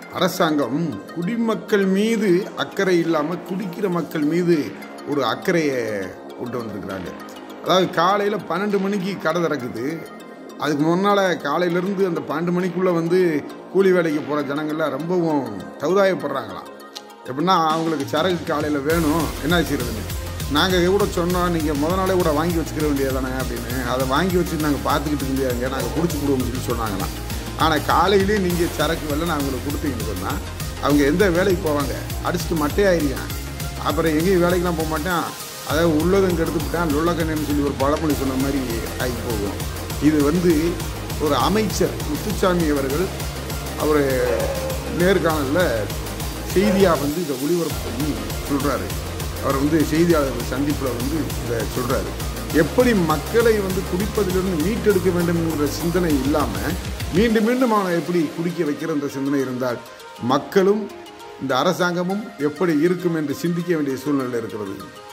அரசாங்கம் குடிமக்கள் மீது அக்கறை இல்லாமல் குடிக்கிற மக்கள் மீது ஒரு அக்கறையை கொண்டு வந்திருக்கிறாங்க அதாவது காலையில் பன்னெண்டு மணிக்கு கடை திறக்குது அதுக்கு முன்னால் காலையிலேருந்து அந்த பன்னெண்டு மணிக்குள்ளே வந்து கூலி வேலைக்கு போகிற ஜனங்கள்லாம் ரொம்பவும் சமுதாயப்படுறாங்களாம் எப்படின்னா அவங்களுக்கு சரக்கு காலையில் வேணும் என்ன செய்யறதுன்னு நாங்கள் கூட சொன்னோம் நீங்கள் முத நாளே கூட வாங்கி வச்சுக்கிற வேண்டியதானே அப்படின்னு அதை வாங்கி வச்சு நாங்கள் பார்த்துக்கிட்டு இருக்க முடியாதுங்க நாங்கள் குடிச்சு கொடுவோம்னு சொல்லி சொன்னாங்களாம் ஆனால் காலையிலே நீங்கள் சரக்கு வெள்ளம் நான் அவங்களுக்கு கொடுத்தீங்கன்னு சொன்னால் அவங்க எந்த வேலைக்கு போவாங்க அடிச்சுட்டு மட்டையாயிருக்கான் அப்புறம் எங்கேயும் வேலைக்கெலாம் போக மாட்டான் அதாவது உள்ளதும் கெடுத்துவிட்டான் லுள்ளக்கண்ணன்னு சொல்லி ஒரு பழமொழி சொன்ன மாதிரி ஆகி போகும் இது வந்து ஒரு அமைச்சர் முத்துசாமி அவர்கள் அவர் நேர்காணலில் செய்தியாக வந்து இதை ஒளிபரப்பு பண்ணி சொல்கிறாரு அவர் வந்து செய்தியாளர்கள் சந்திப்பில் வந்து இதை சொல்கிறாரு எப்படி மக்களை வந்து குடிப்பதிலிருந்து மீட்டெடுக்க வேண்டும் என்கிற சிந்தனை இல்லாமல் மீண்டும் மீண்டும் அவனை எப்படி குடிக்க வைக்கிற சிந்தனை இருந்தால் மக்களும் இந்த அரசாங்கமும் எப்படி இருக்கும் என்று சிந்திக்க வேண்டிய சூழ்நிலை இருக்கிறது